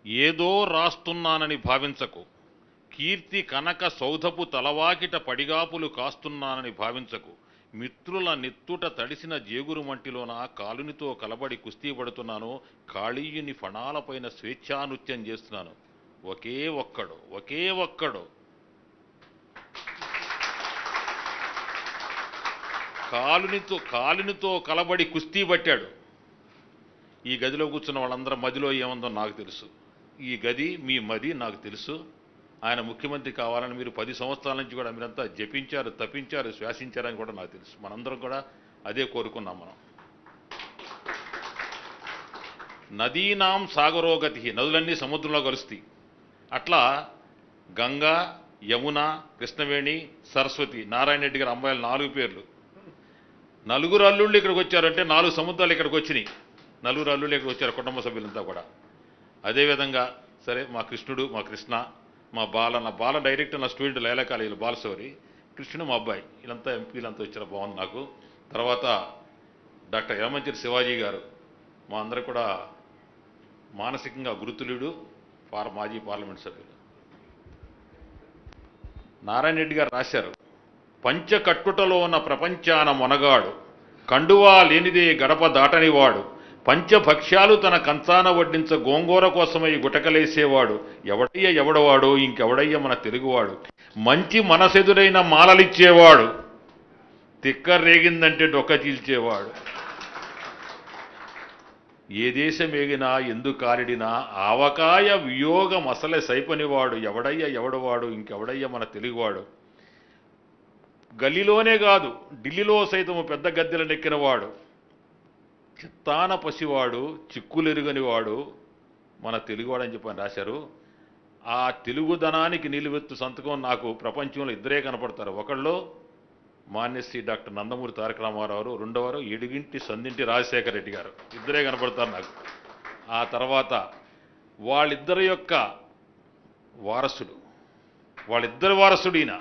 ఏదో రాస్తున్నానని భావించకు కీర్తి కనక సౌధపు తలవాకిట పడిగాపులు కాస్తున్నానని భావించకు మిత్రుల నెత్తుట తడిసిన జేగురు మంటిలోన కాలునితో కలబడి కుస్తీ పడుతున్నాను కాళీయుని ఫణాలపైన స్వేచ్ఛానృత్యం చేస్తున్నాను ఒకే ఒక్కడు ఒకే ఒక్కడు కాలునితో కాలునితో కలబడి కుస్తీ పట్టాడు ఈ గదిలో కూర్చున్న వాళ్ళందరూ మదిలో ఏముందో నాకు తెలుసు ఈ గది మీ మది నాకు తెలుసు ఆయన ముఖ్యమంత్రి కావాలని మీరు పది సంవత్సరాల నుంచి కూడా మీరంతా జపించారు తప్పించారు శ్వాసించారని కూడా నాకు తెలుసు మనందరం కూడా అదే కోరుకున్నాం మనం నదీనాం సాగరోగతి నదులన్నీ సముద్రంలో కలుస్తాయి అట్లా గంగా యమున కృష్ణవేణి సరస్వతి నారాయణ రెడ్డి గారి అమ్మాయిలు నాలుగు పేర్లు నలుగురు అల్లుళ్ళు ఇక్కడికి వచ్చారంటే నాలుగు సముద్రాలు ఇక్కడికి వచ్చినాయి నలుగురు అల్లుళ్ళు ఇక్కడికి వచ్చారు కుటుంబ సభ్యులంతా కూడా అదేవిధంగా సరే మా కృష్ణుడు మా కృష్ణ మా బాల నా బాల డైరెక్టర్ నా స్టూడెంట్ లైలా కాలేజీలో బాలశౌరి కృష్ణుడు మా అబ్బాయి వీళ్ళంతా ఎంపీలంతా వచ్చారు బాగుంది నాకు తర్వాత డాక్టర్ యమంచిరి శివాజీ గారు మా అందరూ కూడా మానసికంగా గురుతులుడు పార్ మాజీ పార్లమెంట్ సభ్యులు నారాయణ రెడ్డి గారు రాశారు పంచకట్టుటలో ఉన్న ప్రపంచాన మొనగాడు కండువా లేనిదే గడప దాటనివాడు పంచభక్ష్యాలు తన కంచాన వడ్డించ గోంగూర కోసమై గుటకలేసేవాడు ఎవడయ్య ఎవడవాడు ఇంకెవడయ్య మన తెలుగువాడు మంచి మనసెదురైన మాలలిచ్చేవాడు తిక్క రేగిందంటే డొక్క చీల్చేవాడు ఏ దేశమేగినా ఎందు కాలిడినా ఆవకాయ వియోగం అసలే సైపనివాడు ఎవడయ్య ఎవడవాడు ఇంకెవడయ్య మన తెలుగువాడు గల్లీలోనే కాదు ఢిల్లీలో సైతము పెద్ద గద్దెల నెక్కినవాడు చిత్తాన పసివాడు చిక్కులెరుగనివాడు మన తెలుగువాడు అని చెప్పని రాశారు ఆ తెలుగుదనానికి నిలువెత్తు సంతకం నాకు ప్రపంచంలో ఇద్దరే కనపడతారు ఒకళ్ళు మాన్యశ్రీ డాక్టర్ నందమూరి తారక రామారావు రెండవరు ఎడిగింటి సందింటి రాజశేఖర రెడ్డి గారు ఇద్దరే కనపడతారు నాకు ఆ తర్వాత వాళ్ళిద్దరి యొక్క వారసుడు వాళ్ళిద్దరి వారసుడు ఈయన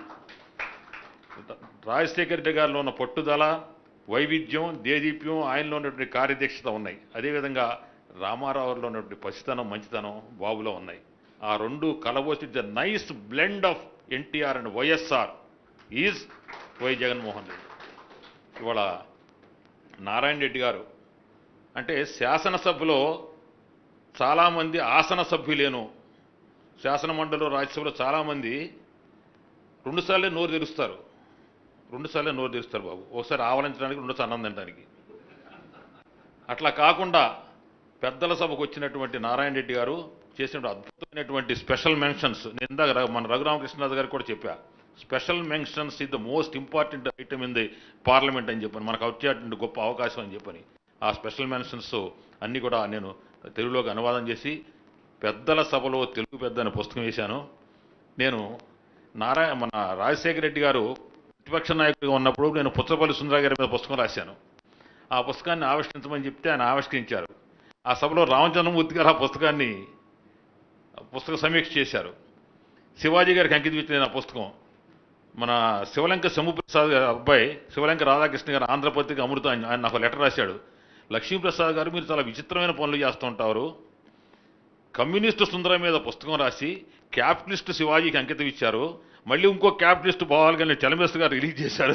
రాజశేఖర రెడ్డి గారిలో ఉన్న పట్టుదల వైవిధ్యం దేదీప్యం ఆయనలో ఉన్నటువంటి కార్యదక్షత ఉన్నాయి అదేవిధంగా రామారావులో ఉన్నటువంటి పసితనం మంచితనం బాబులో ఉన్నాయి ఆ రెండు కలబోసి the nice blend of NTR and YSR is Y Jaganmohan Reddy ఇవాళ నారాయణ రెడ్డి గారు అంటే శాసనసభలో చాలామంది ఆసన సభ్యులేను శాసన మండలిలో రాజ్యసభలో చాలామంది రెండుసార్లే నోరు తెరుస్తారు రెండుసార్లే నోరు తెరుస్తారు బాబు ఒకసారి ఆవలించడానికి రెండోసారి అన్నం తినడానికి అట్లా కాకుండా పెద్దల సభకు వచ్చినటువంటి నారాయణ రెడ్డి గారు చేసిన అద్భుతమైనటువంటి స్పెషల్ మెన్షన్స్ నేను ఇందాక ర- మన రఘురామకృష్ణరాజు గారికి కూడా చెప్పా special mentions is the most important item in the parliament అని చెప్పని మనకు వచ్చేటువంటి గొప్ప అవకాశం అని చెప్పని ఆ స్పెషల్ మెన్షన్స్ అన్నీ కూడా నేను తెలుగులోకి అనువాదం చేసి పెద్దల సభలో తెలుగు పెద్ద అనే పుస్తకం వేశాను నేను నారాయణ మన రాజశేఖర రెడ్డి గారు ప్రతిపక్ష నాయకుడిగా ఉన్నప్పుడు నేను పుచ్చపల్లి సుందర గారి మీద పుస్తకం రాశాను ఆ పుస్తకాన్ని ఆవిష్కరించమని చెప్తే ఆయన ఆవిష్కరించారు ఆ సభలో రామచంద్రమూర్తి గారు ఆ పుస్తకాన్ని పుస్తక సమీక్ష చేశారు శివాజీ గారికి అంకితం ఇచ్చిన ఆ పుస్తకం మన శివలంక శంభుప్రసాద్ గారి అబ్బాయి శివలంక రాధాకృష్ణ గారు ఆంధ్రపత్రిక అమృత అని ఆయన నాకు లెటర్ రాశాడు లక్ష్మీప్రసాద్ గారు మీరు చాలా విచిత్రమైన పనులు చేస్తూ ఉంటారు కమ్యూనిస్టు సుందరం మీద పుస్తకం రాసి క్యాపిటలిస్ట్ శివాజీకి అంకితం ఇచ్చారు మళ్ళీ ఇంకో క్యాపిటలిస్ట్ భావాలు కానీ చలమేశ్వర గారు రిలీజ్ చేశారు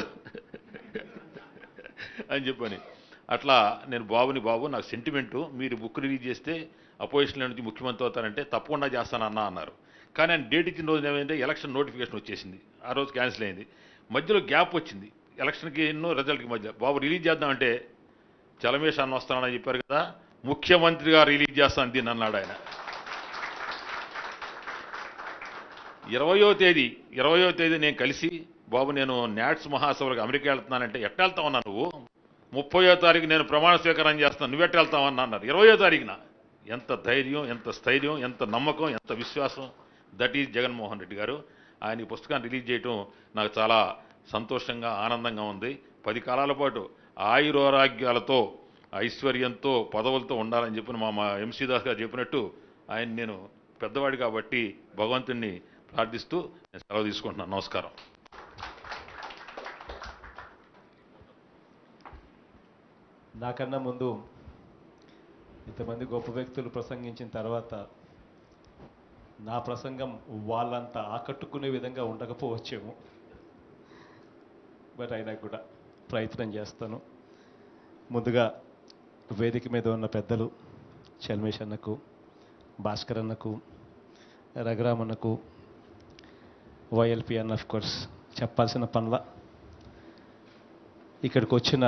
అని చెప్పని అట్లా నేను బాబుని బాబు నాకు సెంటిమెంటు మీరు బుక్ రిలీజ్ చేస్తే అపోజిషన్ నుంచి ముఖ్యమంత్రి అవుతారంటే తప్పకుండా చేస్తానన్నా అన్నారు కానీ ఆయన డేట్ ఇచ్చిన రోజు ఏమైందంటే ఎలక్షన్ నోటిఫికేషన్ వచ్చేసింది ఆ రోజు క్యాన్సిల్ అయింది మధ్యలో గ్యాప్ వచ్చింది ఎలక్షన్కి ఎన్నో రిజల్ట్కి మధ్య బాబు రిలీజ్ చేద్దామంటే చలమేష్ అన్న వస్తానని చెప్పారు కదా ముఖ్యమంత్రిగా రిలీజ్ చేస్తాను దీన్ని అన్నాడు ఆయన ఇరవయో తేదీ ఇరవయో తేదీ నేను కలిసి బాబు నేను నాట్స్ మహాసభలకు అమెరికా వెళ్తున్నానంటే ఎట్ట వెళ్తావన్నా నువ్వు ముప్పయో తారీఖు నేను ప్రమాణ స్వీకారం చేస్తాను నువ్వెట్ట వెళ్తావన్నా అన్నారు ఇరవయో తారీఖున ఎంత ధైర్యం ఎంత స్థైర్యం ఎంత నమ్మకం ఎంత విశ్వాసం దట్ ఈజ్ జగన్మోహన్ రెడ్డి గారు ఆయన ఈ పుస్తకాన్ని రిలీజ్ చేయటం నాకు చాలా సంతోషంగా ఆనందంగా ఉంది పది కాలాల పాటు ఆయురారోగ్యాలతో ఐశ్వర్యంతో పదవులతో ఉండాలని చెప్పిన మా మా ఎంసీ దాస్ గారు చెప్పినట్టు ఆయన నేను పెద్దవాడి కాబట్టి భగవంతుణ్ణి ప్రార్థిస్తూ నేను సెలవు తీసుకుంటున్నాను నమస్కారం నాకన్నా ముందు ఇంతమంది గొప్ప వ్యక్తులు ప్రసంగించిన తర్వాత నా ప్రసంగం వాళ్ళంతా ఆకట్టుకునే విధంగా ఉండకపోవచ్చేమో బట్ అయినా కూడా ప్రయత్నం చేస్తాను ముందుగా వేదిక మీద ఉన్న పెద్దలు చల్మేష్ అన్నకు భాస్కర్ అన్నకు రఘురామ్ అన్నకు వైఎల్పి అన్న ఆఫ్ కోర్స్ చెప్పాల్సిన పనుల ఇక్కడికి వచ్చిన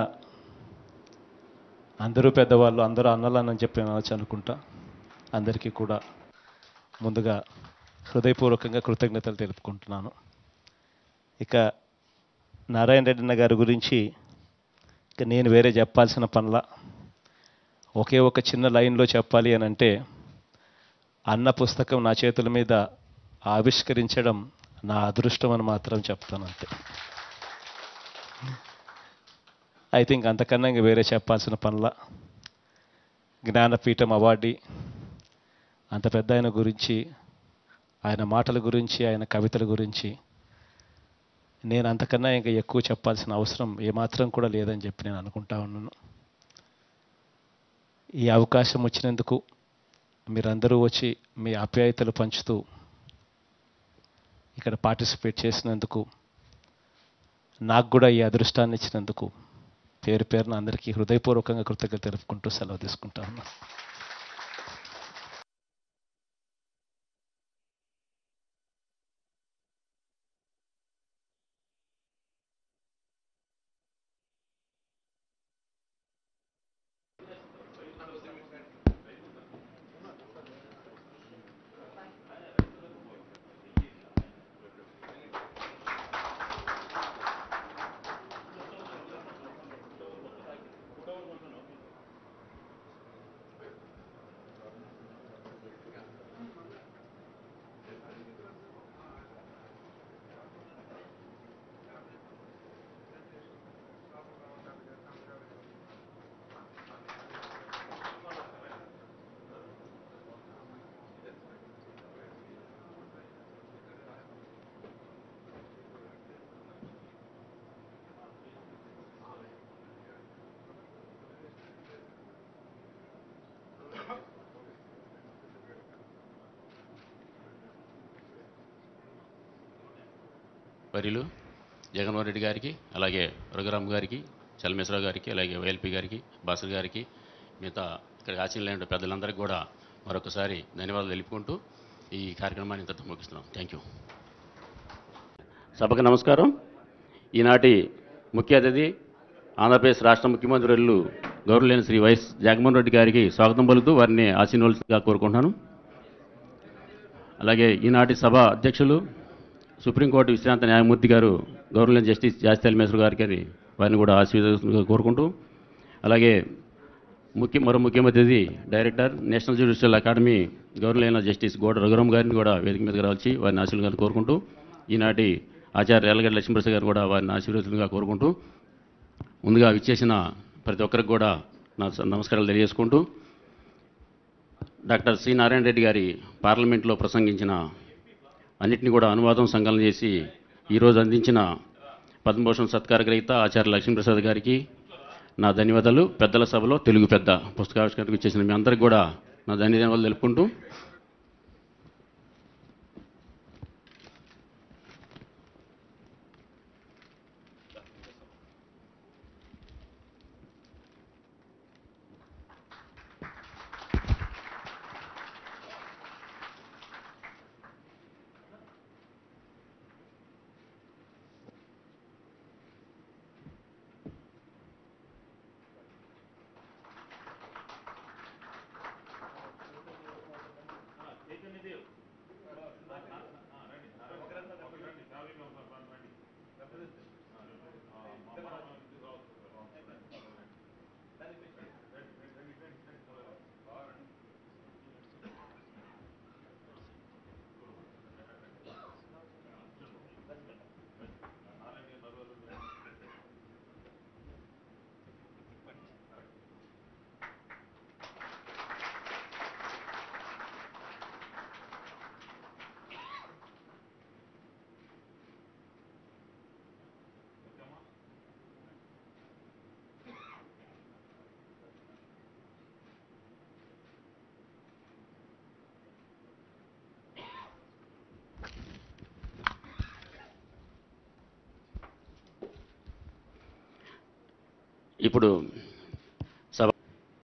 అందరూ పెద్దవాళ్ళు అందరూ అన్నలానని చెప్పి నేను అనొచ్చు అనుకుంటా అందరికీ కూడా ముందుగా హృదయపూర్వకంగా కృతజ్ఞతలు తెలుపుకుంటున్నాను ఇక నారాయణ రెడ్డి అన్న గారి గురించి ఇక నేను వేరే చెప్పాల్సిన పనుల ఒకే ఒక చిన్న లైన్లో చెప్పాలి అని అంటే అన్న పుస్తకం నా చేతుల మీద ఆవిష్కరించడం నా అదృష్టం అని మాత్రం చెప్తాను అంతే ఐ థింక్ అంతకన్నా ఇంక వేరే చెప్పాల్సిన పనుల జ్ఞానపీఠం అవార్డీ అంత పెద్ద ఆయన గురించి ఆయన మాటల గురించి ఆయన కవితల గురించి నేను అంతకన్నా ఇంకా ఎక్కువ చెప్పాల్సిన అవసరం ఏమాత్రం కూడా లేదని చెప్పి నేను అనుకుంటా ఉన్నాను ఈ అవకాశం వచ్చినందుకు మీరందరూ వచ్చి మీ ఆప్యాయతలు పంచుతూ ఇక్కడ పార్టిసిపేట్ చేసినందుకు నాకు కూడా ఈ అదృష్టాన్ని ఇచ్చినందుకు పేరు పేరున అందరికీ హృదయపూర్వకంగా కృతజ్ఞత తెలుపుకుంటూ సెలవు తీసుకుంటా ఉన్నా వరిలు జగన్మోహన్ రెడ్డి గారికి అలాగే రఘురామ్ గారికి చలమేశ్వరరావు గారికి అలాగే వైఎల్పి గారికి భాస్కర్ గారికి మిగతా ఇక్కడ ఆశీనులైన పెద్దలందరికీ కూడా మరొకసారి ధన్యవాదాలు తెలుపుకుంటూ ఈ కార్యక్రమాన్ని ఇంతటితో ముగిస్తున్నాం థ్యాంక్ యూ సభకు నమస్కారం ఈనాటి ముఖ్య అతిథి ఆంధ్రప్రదేశ్ రాష్ట్ర ముఖ్యమంత్రులు గౌరవలేని శ్రీ వైఎస్ జగన్మోహన్ రెడ్డి గారికి స్వాగతం పలుకుతూ వారిని ఆశీనువలసిందిగా కోరుకుంటున్నాను అలాగే ఈనాటి సభ అధ్యక్షులు సుప్రీంకోర్టు విశ్రాంత న్యాయమూర్తి గారు గవర్నర్ జస్టిస్ జాస్తి మేశ్వర్ గారికి అని వారిని కూడా ఆశీర్వదించాలని కోరుకుంటూ అలాగే ముఖ్య మరో ముఖ్యమంత్రి అతిథి director national judicial academy governor justice Goda Raghuram గారిని కూడా వేదిక మీదకి రావాల్సి వారిని ఆశీర్వాదాలు కోరుకుంటూ ఈనాటి ఆచార్య ఎల్లగడ్డ లక్ష్మీప్రసాద్ గారు కూడా వారిని ఆశీర్వదించగా కోరుకుంటూ ముందుగా విచ్చేసిన ప్రతి ఒక్కరికి కూడా నా స- నమస్కారాలు తెలియజేసుకుంటూ డాక్టర్ సి నారాయణ రెడ్డి గారి పార్లమెంట్లో ప్రసంగించిన అన్నిటిని కూడా అనువాదం సంకలనం చేసి ఈరోజు అందించిన పద్మభూషణ్ సత్కార గ్రహీత ఆచార్య లక్ష్మీప్రసాద్ గారికి నా ధన్యవాదాలు పెద్దల సభలో తెలుగు పెద్ద పుస్తకావిష్కరణకు ఇచ్చేసిన మీ అందరికి కూడా నా ధన్యవాదాలు తెలుపుకుంటూ ఇప్పుడు